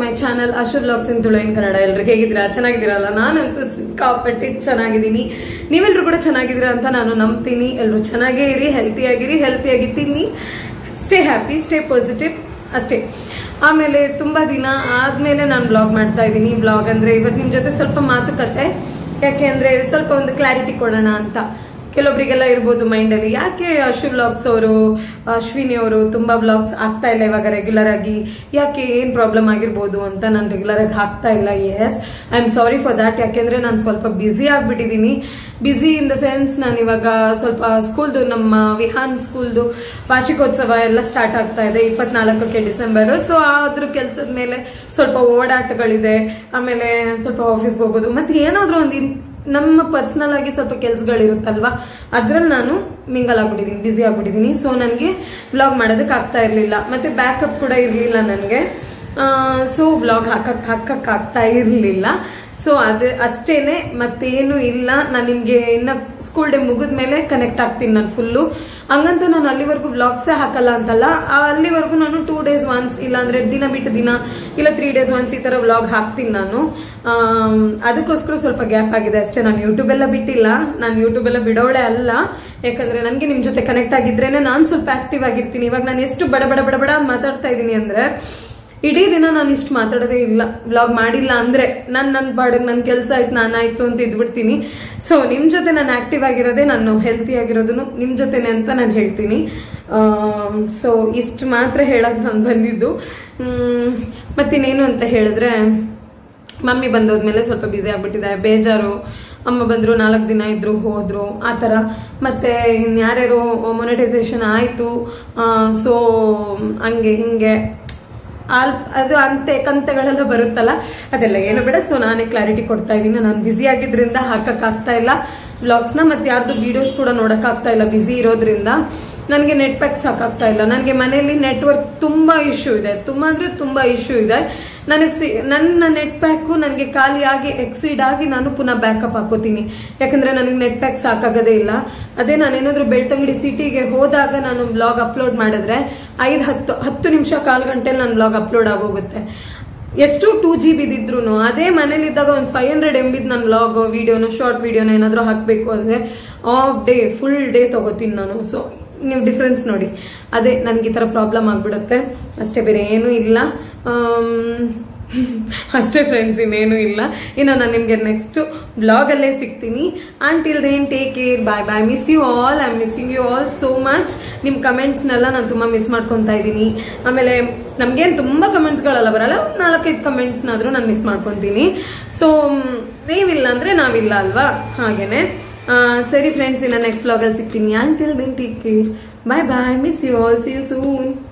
my channel Ashu blogs in Tulu in Kannada ಎಲ್ರು ಹೇಗಿದ್ದೀರಾ ಚೆನ್ನಾಗಿದ್ದೀರಲ್ಲ ನಾನಂತೂ ಸಿಕ್ಕಾಪಟ್ಟಿ ಚೆನ್ನಾಗಿದ್ದೀನಿ ನೀವೆಲ್ರು ಕೂಡ ಚೆನ್ನಾಗಿದ್ದೀರಾ ಅಂತ ನಾನು ನಂಬ್ತೀನಿ ಎಲ್ರು ಚೆನ್ನಾಗೇ ಇರಿ ಹೆಲ್ತಿ ಆಗಿರಿ ಹೆಲ್ತಿ ಆಗಿ ತಿನ್ನಿ ಸ್ಟೇ ಹ್ಯಾಪಿ ಸ್ಟೇ ಪಾಸಿಟಿವ್ ಅಷ್ಟೇ ಆಮೇಲೆ ತುಂಬಾ ದಿನ ಆದ್ಮೇಲೆ ನಾನು ಬ್ಲಾಗ್ ಮಾಡ್ತಾ ಇದ್ದೀನಿ ಬ್ಲಾಗ್ ಅಂದ್ರೆ ಇವತ್ತು ನಿಮ್ ಜೊತೆ ಸ್ವಲ್ಪ ಮಾತುಕತೆ ಯಾಕೆ ಅಂದ್ರೆ ಸ್ವಲ್ಪ ಒಂದು ಕ್ಲಾರಿಟಿ ಕೊಡೋಣ ಅಂತ ಕೆಲವೊಬ್ರಿಗೆಲ್ಲ ಇರ್ಬೋದು ಮೈಂಡ್ ಅಲ್ಲಿ ಯಾಕೆ ಅಶು ಬ್ಲಾಗ್ಸ್ ಅವರು ಅಶ್ವಿನಿ ಅವರು ತುಂಬಾ ಬ್ಲಾಗ್ಸ್ ಆಗ್ತಾ ಇಲ್ಲ ಇವಾಗ ರೆಗ್ಯುಲರ್ ಆಗಿ ಯಾಕೆ ಏನ್ ಪ್ರಾಬ್ಲಮ್ ಆಗಿರ್ಬೋದು ಅಂತ ನಾನು ರೆಗ್ಯುಲರ್ ಆಗಿ ಹಾಕ್ತಾ ಇಲ್ಲ yes I am sorry for that ಯಾಕೆಂದ್ರೆ ನಾನು ಸ್ವಲ್ಪ ಬ್ಯುಸಿ ಆಗ್ಬಿಟ್ಟಿದೀನಿ ಬ್ಯುಸಿ ಇನ್ ದ ಸೆನ್ಸ್ ನಾನು ಇವಾಗ ಸ್ವಲ್ಪ ಸ್ಕೂಲ್ದು ನಮ್ಮ ವಿಹಾನ್ ಸ್ಕೂಲ್ದು ವಾರ್ಷಿಕೋತ್ಸವ ಎಲ್ಲ ಸ್ಟಾರ್ಟ್ ಆಗ್ತಾ ಇದೆ ಇಪ್ಪತ್ನಾಲ್ಕಕ್ಕೆ ಡಿಸೆಂಬರ್ ಸೊ ಅದ್ರ ಕೆಲಸದ ಮೇಲೆ ಸ್ವಲ್ಪ ಓಡಾಟಗಳಿದೆ ಆಮೇಲೆ ಸ್ವಲ್ಪ ಆಫೀಸ್ಗೆ ಹೋಗೋದು ಮತ್ತೆ ಏನಾದ್ರೂ ಒಂದು ಇನ್- ನಮ್ಮ ಪರ್ಸನಲ್ ಆಗಿ ಸ್ವಲ್ಪ ಕೆಲ್ಸಗಳಿರುತ್ತಲ್ವಾ ಅದ್ರಲ್ಲಿ ನಾನು ಮಿಂಗಲ್ ಆಗ್ಬಿಟ್ಟಿದೀನಿ ಬಿಸಿ ಆಗ್ಬಿಟ್ಟಿದೀನಿ ಸೊ ನನಗೆ ಬ್ಲಾಗ್ ಮಾಡೋದಕ್ಕೆ ಆಗ್ತಾ ಇರ್ಲಿಲ್ಲ ಮತ್ತೆ ಬ್ಯಾಕಪ್ ಕೂಡ ಇರ್ಲಿಲ್ಲ ನನಗೆ ಸೊ ಬ್ಲಾಗ್ ಹಾಕಕ್ ಹಾಕಕ್ ಆಗ್ತಾ ಇರ್ಲಿಲ್ಲ ಸೊ ಅದು ಅಷ್ಟೇನೆ ಮತ್ತೇನು ಇಲ್ಲ ನಾನು ನಿಮ್ಗೆ ಇನ್ನ ಸ್ಕೂಲ್ ಡೇ ಮುಗಿದ್ಮೇಲೆ ಕನೆಕ್ಟ್ ಆಗ್ತೀನಿ ನಾನು ಫುಲ್ಲು ಹಂಗಂತ ನಾನು ಅಲ್ಲಿವರೆಗೂ ಬ್ಲಾಗ್ಸೇ ಹಾಕಲ್ಲ ಅಂತಲ್ಲ ಆ ಅಲ್ಲಿವರೆಗೂ ನಾನು ಟೂ ಡೇಸ್ ಒನ್ಸ್ ಇಲ್ಲ ಅಂದ್ರೆ ದಿನ ಬಿಟ್ಟು ದಿನ ಇಲ್ಲ ತ್ರೀ ಡೇಸ್ ಒನ್ಸ್ ಈ ತರ ವ್ಲಾಗ್ ಹಾಕ್ತೀನಿ ನಾನು ಆಮ್, ಅದಕ್ಕೋಸ್ಕರ ಸ್ವಲ್ಪ ಗ್ಯಾಪ್ ಆಗಿದೆ ಅಷ್ಟೇ ನಾನು ಯೂಟ್ಯೂಬ್ ಎಲ್ಲ ಬಿಟ್ಟಿಲ್ಲ ನಾನು ಯೂಟ್ಯೂಬ್ ಎಲ್ಲ ಬಿಡೋಳೆ ಅಲ್ಲ ಯಾಕಂದ್ರೆ ನನಗೆ ನಿಮ್ ಜೊತೆ ಕನೆಕ್ಟ್ ಆಗಿದ್ರೇನೆ ನಾನು ಸ್ವಲ್ಪ ಆಕ್ಟಿವ್ ಆಗಿರ್ತೀನಿ ಇವಾಗ ನಾನು ಎಷ್ಟು ಬಡ ಬಡ ಬಡ ಬಡ ಅಂತ ಮಾತಾಡ್ತಾ ಇದ್ದೀನಿ ಅಂದ್ರೆ ಇಡೀ ದಿನ ನಾನು ಇಷ್ಟು ಮಾತಾಡೋದೇ ಇಲ್ಲ ವ್ಲಾಗ್ ಮಾಡಿಲ್ಲ ಅಂದ್ರೆ ನನ್ ನನ್ ಬಾಡಿಗೆ ನನ್ ಕೆಲಸ ಆಯ್ತು ನಾನಾಯ್ತು ಅಂತ ಇದ್ಬಿಡ್ತೀನಿ ಸೊ ನಿಮ್ ಜೊತೆ ನಾನು ಆಕ್ಟಿವ್ ಆಗಿರೋದೇ ನಾನು ಹೆಲ್ತಿ ಆಗಿರೋದನ್ನು ನಿಮ್ ಜೊತೆನೆ ಅಂತ ನಾನು ಹೇಳ್ತೀನಿ ಸೊ ಇಷ್ಟು ಮಾತ್ರ ಹೇಳಕ್ ನಾನು ಬಂದಿದ್ದು ಹ್ಮ್, ಮತ್ತಿನ್ನೇನು ಅಂತ ಹೇಳಿದ್ರೆ ಮಮ್ಮಿ ಬಂದೋದ್ಮೇಲೆ ಸ್ವಲ್ಪ ಬ್ಯುಸಿ ಆಗ್ಬಿಟ್ಟಿದೆ ಬೇಜಾರು ಅಮ್ಮ ಬಂದ್ರು ನಾಲ್ಕು ದಿನ ಇದ್ರು ಹೋದ್ರು ಆ ತರ ಮತ್ತೆ ಇನ್ಯಾರ್ಯಾರು ಮೊನಿಟೈಸೇಷನ್ ಆಯ್ತು ಸೊ ಹಂಗೆ ಹಿಂಗೆ ಆಲ್ ಅದು ಅಂತೆ ಕಂತೆಗಳೆಲ್ಲ ಬರುತ್ತಲ್ಲ ಅದೆಲ್ಲ ಏನು ಬೇಡ ಸೊ ನಾನೇ ಕ್ಲಾರಿಟಿ ಕೊಡ್ತಾ ಇದ್ದೀನಿ ನಾನು ಬ್ಯುಸಿ ಆಗಿದ್ರಿಂದ ಹಾಕಕ್ ಆಗ್ತಾ ಇಲ್ಲ ವ್ಲಾಗ್ಸ್ ನ ಮತ್ತೆ ಯಾರ್ದು ವಿಡಿಯೋಸ್ ಕೂಡ ನೋಡಕ್ ಆಗ್ತಾ ಇಲ್ಲ ಬ್ಯುಸಿ ಇರೋದ್ರಿಂದ ನನಗೆ ನೆಟ್ ಪ್ಯಾಕ್ ಸಾಕಾಗ್ತಾ ಇಲ್ಲ ನನಗೆ ಮನೆಯಲ್ಲಿ ನೆಟ್ವರ್ಕ್ ತುಂಬಾ ಇಶ್ಯೂ ಇದೆ ತುಂಬಾ ಅಂದ್ರೆ ತುಂಬಾ ಇಶ್ಯೂ ಇದೆ ನನಗೆ ಸಿ ನನ್ನ ನೆಟ್ ಪ್ಯಾಕು ನನಗೆ ಖಾಲಿಯಾಗಿ ಎಕ್ಸೀಡ್ ಆಗಿ ನಾನು ಪುನಃ ಬ್ಯಾಕಪ್ ಹಾಕೋತೀನಿ ಯಾಕಂದ್ರೆ ನನಗೆ ನೆಟ್ ಪ್ಯಾಕ್ ಸಾಕಾಗೋದೇ ಇಲ್ಲ ಅದೇ ನಾನೇನಾದ್ರೂ ಬೆಳ್ತಂಗಡಿ ಸಿಟಿಗೆ ಹೋದಾಗ ನಾನು ಬ್ಲಾಗ್ ಅಪ್ಲೋಡ್ ಮಾಡಿದ್ರೆ ಐದು ಹತ್ತು ಹತ್ತು ನಿಮಿಷ ಕಾಲು ಗಂಟೆಲಿ ನನ್ನ ಬ್ಲಾಗ್ ಅಪ್ಲೋಡ್ ಆಗೋಗುತ್ತೆ ಎಷ್ಟು ಟೂ ಜಿ ಬಿದ್ದಿದ್ರು ಅದೇ ಮನೇಲಿದ್ದಾಗ ಒಂದು ಫೈವ್ ಹಂಡ್ರೆಡ್ ಎಂ ಬಿದ್ ನನ್ನ ಬ್ಲಾಗ್ ವಿಡಿಯೋನ ಶಾರ್ಟ್ ವಿಡಿಯೋನ ಏನಾದ್ರೂ ಹಾಕ್ಬೇಕು ಅಂದ್ರೆ ಆಫ್ ಡೇ ಫುಲ್ ಡೇ ತಗೋತೀನಿ ನಾನು ಸೊ ನೀವು ಡಿಫ್ರೆನ್ಸ್ ನೋಡಿ ಅದೇ ನನ್ಗೆ ಈ ತರ ಪ್ರಾಬ್ಲಮ್ ಆಗ್ಬಿಡುತ್ತೆ ಅಷ್ಟೇ ಬೇರೆ ಏನೂ ಇಲ್ಲ ಆಮ್, ಅಷ್ಟೇ ಫ್ರೆಂಡ್ಸ್ ಇನ್ನೇನು ಇಲ್ಲ ಇನ್ನು ನಾನು ನಿಮ್ಗೆ ನೆಕ್ಸ್ಟ್ ಬ್ಲಾಗ್ ಅಲ್ಲೇ ಸಿಗ್ತೀನಿ until then take care bye bye miss you all I missing you all so much ನಿಮ್ ಕಮೆಂಟ್ಸ್ನೆಲ್ಲ ನಾನು ತುಂಬಾ ಮಿಸ್ ಮಾಡ್ಕೊಂತಾ ಇದ್ದೀನಿ ಆಮೇಲೆ ನಮ್ಗೇನ್ ತುಂಬಾ ಕಮೆಂಟ್ಸ್ಗಳೆಲ್ಲ ಬರಲ್ಲ ಒಂದ್ ನಾಲ್ಕೈದು ಕಮೆಂಟ್ಸ್ನಾದ್ರೂ ನಾನು ಮಿಸ್ ಮಾಡ್ಕೊಂತೀನಿ ಸೊ ನೀವಿಲ್ಲ ಅಂದ್ರೆ ನಾವಿಲ್ಲ ಅಲ್ವಾ ಹಾಗೇನೆ ಆ, ಸರಿ ಫ್ರೆಂಡ್ಸ್ ಇನ್ನ ನೆಕ್ಸ್ಟ್ ಬ್ಲಾಗಲ್ಲಿ ಸಿಗ್ತೀನಿ until then take care bye bye miss you all see you soon